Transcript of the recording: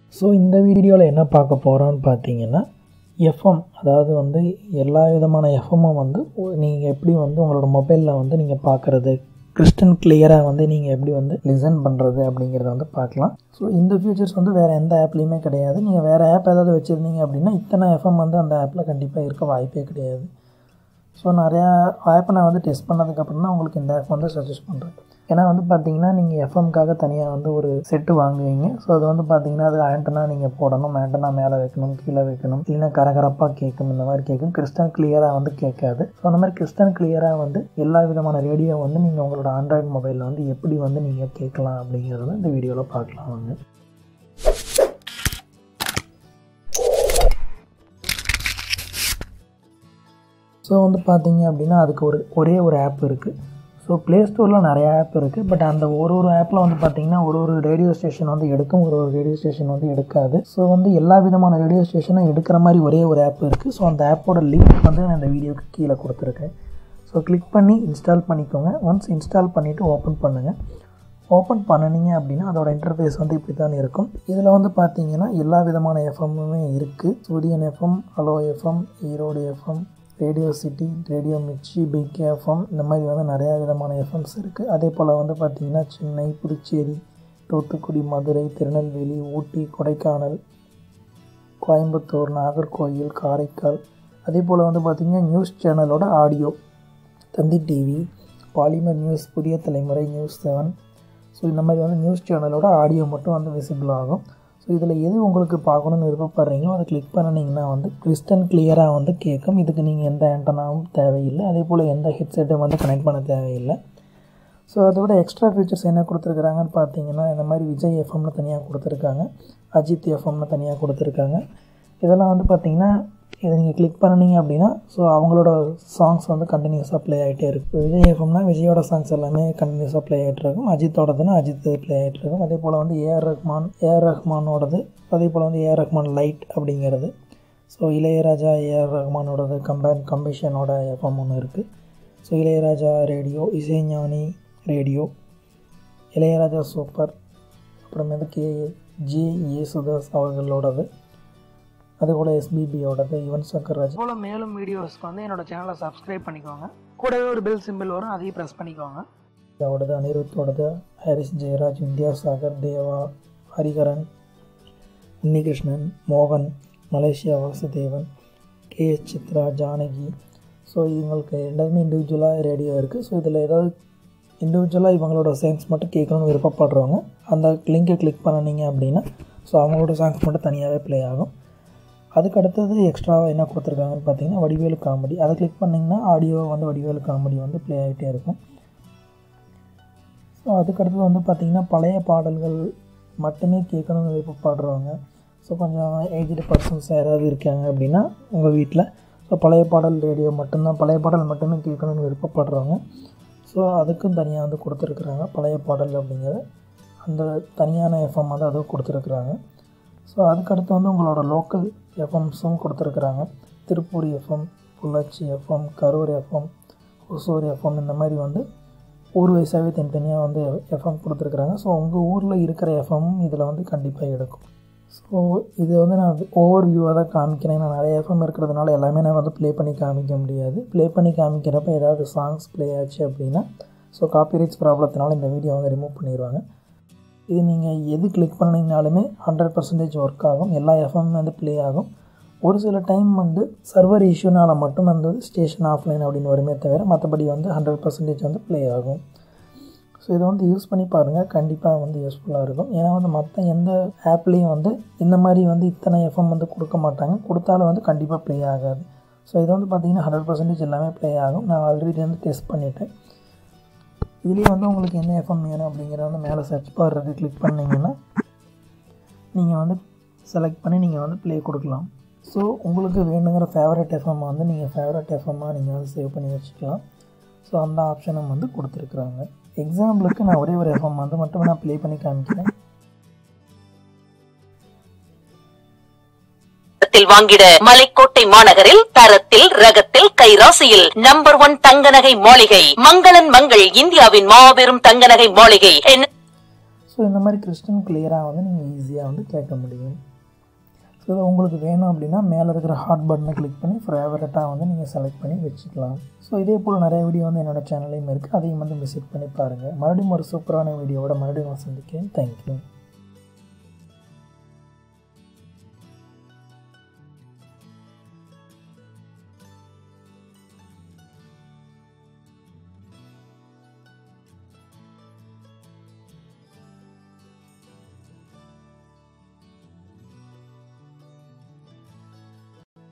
so இந்த வீடியோவில் என்ன பார்க்க போகிறோன்னு பார்த்தீங்கன்னா எஃப்எம் அதாவது வந்து எல்லா விதமான எஃப்எம்மும் வந்து நீங்கள் எப்படி வந்து உங்களோட மொபைலில் வந்து நீங்கள் பார்க்குறது கிறிஸ்டன் கிளியராக வந்து நீங்கள் எப்படி வந்து லிசன் பண்ணுறது அப்படிங்கிறத வந்து பார்க்கலாம் ஸோ இந்த ஃபியூச்சர்ஸ் வந்து வேறு எந்த ஆப்லேயுமே கிடையாது நீங்கள் வேறு ஆப் ஏதாவது வச்சுருந்தீங்க அப்படின்னா இத்தனை எஃப்எம் வந்து அந்த ஆப்பில் கண்டிப்பாக இருக்க வாய்ப்பே கிடையாது ஸோ நிறையா ஆப்பை நான் வந்து டெஸ்ட் பண்ணதுக்கப்புறம் தான் உங்களுக்கு இந்த ஆப் வந்து சஜஸ்ட் பண்ணுறேன் ஏன்னா வந்து பார்த்தீங்கன்னா நீங்கள் எஃப்எம்காக தனியாக வந்து ஒரு செட்டு வாங்குவீங்க ஸோ அது வந்து பார்த்தீங்கன்னா அது ஆண்டனா நீங்கள் போடணும் ஆண்டனா மேலே வைக்கணும் கீழே வைக்கணும் இல்லைன்னா கரகரப்பாக கேட்கும் இந்த மாதிரி கேட்கும் கிறிஸ்டன் கிளியராக வந்து கேட்காது ஸோ அந்த மாதிரி கிறிஸ்டன் கிளியராக வந்து எல்லா விதமான ரேடியோ வந்து நீங்கள் உங்களோட ஆண்ட்ராய்டு மொபைலில் வந்து எப்படி வந்து நீங்கள் கேட்கலாம் அப்படிங்கிறத இந்த வீடியோவில் பார்க்கலாம் வந்து ஸோ வந்து பார்த்தீங்க அப்படின்னா அதுக்கு ஒரு ஒரே ஒரு ஆப் இருக்குது ஸோ ப்ளே ஸ்டோரில் நிறைய ஆப் இருக்குது பட் அந்த ஒரு ஒரு ஆப்பில் வந்து பார்த்தீங்கன்னா ஒரு ஒரு ரேடியோ ஸ்டேஷன் வந்து எடுக்கும் ஒரு ஒரு ரேடியோ ஸ்டேஷன் வந்து எடுக்காது ஸோ வந்து எல்லா விதமான ரேடியோ ஸ்டேஷனும் எடுக்கிற மாதிரி ஒரே ஒரு ஆப் இருக்குது ஸோ அந்த ஆப்போட லிங்க் வந்து நான் இந்த வீடியோக்கு கீழே கொடுத்துருக்கேன் ஸோ கிளிக் பண்ணி இன்ஸ்டால் பண்ணிக்கோங்க ஒன்ஸ் இன்ஸ்டால் பண்ணிவிட்டு ஓப்பன் பண்ணுங்கள் ஓப்பன் பண்ணினீங்க அப்படின்னா அதோட இன்டர்ஃபேஸ் வந்து இப்படி தான் இருக்கும் இதில் வந்து பார்த்தீங்கன்னா எல்லா விதமான எஃப்எம்முமே இருக்குது Suryan FM hello FM Erode FM radio city radio Mirchi big FM இந்த மாதிரி வந்து நிறையா விதமான எஃப்எம்ஸ் இருக்குது அதே போல் வந்து பார்த்திங்கன்னா சென்னை புதுச்சேரி தூத்துக்குடி மதுரை திருநெல்வேலி ஊட்டி கொடைக்கானல் கோயம்புத்தூர் நாகர்கோயில் காரைக்கால் அதே போல் வந்து பார்த்திங்கன்னா நியூஸ் சேனலோட audio Thanthi TV Polimer news Puthiya Thalaimurai news seven so இந்த மாதிரி வந்து நியூஸ் சேனலோட ஆடியோ மட்டும் வந்து விசிபிள் ஆகும் ஸோ இதில் எது உங்களுக்கு பார்க்கணுன்னு விருப்பப்படுறீங்களோ அதை கிளிக் பண்ணினீங்கன்னா வந்து கிறிஸ்டன் கிளியராக வந்து கேட்கும் இதுக்கு நீங்கள் எந்த ஆண்டனாவும் தேவையில்லை அதே போல் எந்த ஹெட்செட்டும் வந்து கனெக்ட் பண்ண தேவையில்லை ஸோ அதோட எக்ஸ்ட்ரா ஃபீச்சர்ஸ் என்ன கொடுத்துருக்குறாங்கன்னு பார்த்தீங்கன்னா இந்த மாதிரி விஜய் எஃப்எம்னு தனியாக கொடுத்துருக்காங்க அஜித் எஃப்எம்னு தனியாக கொடுத்துருக்காங்க இதெல்லாம் வந்து பார்த்திங்கன்னா இதை நீங்கள் கிளிக் பண்ணினீங்க அப்படின்னா ஸோ அவங்களோட சாங்ஸ் வந்து கண்டினியூஸாக ப்ளே ஆகிட்டே இருக்கும் விஜய் எஃப்எம்னா விஜயோட சாங்ஸ் எல்லாமே கண்டினியூஸாக ப்ளே ஆகிட்டு இருக்கும் அஜித்தோடதுன்னா அஜித் ப்ளே ஆகிட்டு இருக்கும் அதே போல் வந்து ஏஆர் ரஹ்மான் ஏஆர் ரஹ்மானோடது அதே போல் வந்து ஏஆர் ரஹ்மான் லைட் அப்படிங்கிறது ஸோ இளையராஜா ஏஆர் ரஹ்மானோடது கம்பேன் கம்பிஷனோட எஃப்எம் ஒன்று இருக்குது so Ilaiyaraaja radio Isaignani radio Ilaiyaraaja super அப்புறமேதுக்கு ஜே ஏசுதாஸ் அவர்களோடது அதுபோல் எஸ்பிபியோடது யுவன் சங்கர் ராஜ் போல் மேலும் வீடியோஸ்க்கு வந்து என்னோட சேனலை சப்ஸ்கிரைப் பண்ணிக்கோங்க கூடவே ஒரு பெல் சிம்பிள் வரும் அதையும் ப்ரெஸ் பண்ணிக்கோங்க இதோடது அனிருத்தோடது ஹாரிஸ் ஜெயராஜ் வித்யாசாகர் தேவா ஹரிகரன் உன்னிகிருஷ்ணன் மோகன் Malaysia Vasudevan K S Chithra Janaki so இவங்களுக்கு எல்லாருமே இண்டிவிஜுவலாக ரேடியோ இருக்குது ஸோ இதில் ஏதாவது இண்டிவிஜுவலாக இவங்களோட சாங்ஸ் மட்டும் கேட்கணும்னு விருப்பப்படுறவங்க அந்த லிங்கை கிளிக் பண்ணினீங்க அப்படின்னா ஸோ அவங்களோட சாங்ஸ் மட்டும் தனியாகவே ப்ளே ஆகும் அதுக்கு அடுத்தது எக்ஸ்ட்ராவாக என்ன கொடுத்துருக்காங்கன்னு பார்த்தீங்கன்னா வடிவேலு காமெடி அதை கிளிக் பண்ணிங்கன்னா ஆடியோ வந்து வடிவேலு காமெடி வந்து ப்ளே ஆகிட்டே இருக்கும் ஸோ அதுக்கடுத்தது வந்து பார்த்திங்கன்னா பழைய பாடல்கள் மட்டுமே கேட்கணும்னு விருப்பப்படுறவங்க ஸோ கொஞ்சம் ஏஜ்டு பர்சன்ஸ் யாராவது இருக்காங்க அப்படின்னா உங்கள் வீட்டில் ஸோ பழைய பாடல் ரேடியோ மட்டும்தான் பழைய பாடல் மட்டுமே கேட்கணும்னு விருப்பப்படுறவங்க ஸோ அதுக்கும் தனியாக வந்து கொடுத்துருக்குறாங்க பழைய பாடல் அப்படிங்கிறது அந்த தனியான எஃப்எம் வந்து அதுவும் கொடுத்துருக்குறாங்க ஸோ அதுக்கடுத்து வந்து உங்களோட லோக்கல் எஃப்எம்ஸும் கொடுத்துருக்குறாங்க Tiruppur FM Pollachi FM Karur FM Hosur FM இந்த மாதிரி வந்து ஊர் வயசாகவே தனித்தனியாக வந்து எஃப்எம் கொடுத்துருக்குறாங்க ஸோ உங்கள் ஊரில் இருக்கிற எஃப்எம்மும் இதில் வந்து கண்டிப்பாக எடுக்கும் ஸோ இது வந்து நான் ஓவர் வியூவாக தான் காமிக்கிறேன் நான் நிறைய எஃப்எம் இருக்கிறதுனால எல்லாமே நான் வந்து ப்ளே பண்ணி காமிக்க முடியாது ப்ளே பண்ணி காமிக்கிறப்ப ஏதாவது சாங்ஸ் ப்ளே ஆச்சு அப்படின்னா ஸோ காப்பிரைட்ஸ் ப்ராப்ளத்தினால இந்த வீடியோ வந்து ரிமூவ் பண்ணிடுவாங்க இது நீங்கள் எது கிளிக் பண்ணிங்கனாலுமே ஹண்ட்ரட் பர்சன்டேஜ் ஒர்க் ஆகும் எல்லா எஃப்எம் வந்து ப்ளே ஆகும் ஒரு சில டைம் வந்து சர்வர் இஷ்யூனால் மட்டும் வந்து ஸ்டேஷன் ஆஃப்லைன் அப்படின்னு வருமே தவிர மற்றபடி வந்து ஹண்ட்ரட் பர்சன்டேஜ் வந்து ப்ளே ஆகும் ஸோ இதை வந்து யூஸ் பண்ணி பாருங்கள் கண்டிப்பாக வந்து யூஸ்ஃபுல்லாக இருக்கும் ஏன்னா வந்து மற்ற எந்த ஆப்லேயும் வந்து இந்த மாதிரி வந்து இத்தனை எஃப்எம் வந்து கொடுக்க மாட்டாங்க கொடுத்தாலும் வந்து கண்டிப்பாக ப்ளே ஆகாது ஸோ இது வந்து பார்த்திங்கன்னா ஹண்ட்ரட் பர்சன்டேஜ் எல்லாமே ப்ளே ஆகும் நான் ஆல்ரெடி வந்து டெஸ்ட் பண்ணிவிட்டேன் இதுலேயே வந்து உங்களுக்கு என்ன எஃப்எம் வேணும் அப்படிங்கிறத வந்து மேலே சர்ச் பார் இருக்குது கிளிக் பண்ணிங்கன்னா நீங்கள் வந்து செலக்ட் பண்ணி நீங்கள் வந்து ப்ளே கொடுக்கலாம் ஸோ உங்களுக்கு வேணுங்கிற ஃபேவரட் எஃப்எம் வந்து நீங்கள் ஃபேவரட் எஃப்எம்மாக நீங்கள் வந்து சேவ் பண்ணி வச்சுக்கலாம் ஸோ அந்த ஆப்ஷனும் வந்து கொடுத்துருக்குறாங்க எக்ஸாம்பிளுக்கு நான் ஒரே ஒரு எஃப்எம் வந்து மட்டும் நான் ப்ளே பண்ணி காமிக்கிறேன் தரத்தில் வாங்கிட மலைக்கோட்டை மாநகரில் தரத்தில் ரகத்தில் கைராசியில் நம்பர் ஒன் தங்க நகை மாளிகை மங்களன் மங்கள் இந்தியாவின் மாபெரும் தங்க நகை மாளிகை என்ன ஸோ ஸோ இந்த மாதிரி கிறிஸ்டன் கிளியராக வந்து நீங்கள் ஈஸியாக வந்து கேட்க முடியும் ஸோ இது உங்களுக்கு வேணும் அப்படின்னா மேலே இருக்கிற ஹாட் பட்டனை கிளிக் பண்ணி ஃபேவரட்டாக வந்து நீங்கள் செலக்ட் பண்ணி வச்சுக்கலாம் ஸோ இதே போல் நிறைய வீடியோ வந்து என்னோடய சேனல்லையும் இருக்குது அதையும் வந்து விசிட் பண்ணி பாருங்கள் மறுபடியும் ஒரு சூப்பரான வீடியோவோட மறுபடியும் நான் சந்திக்கிறேன் தேங்க்யூ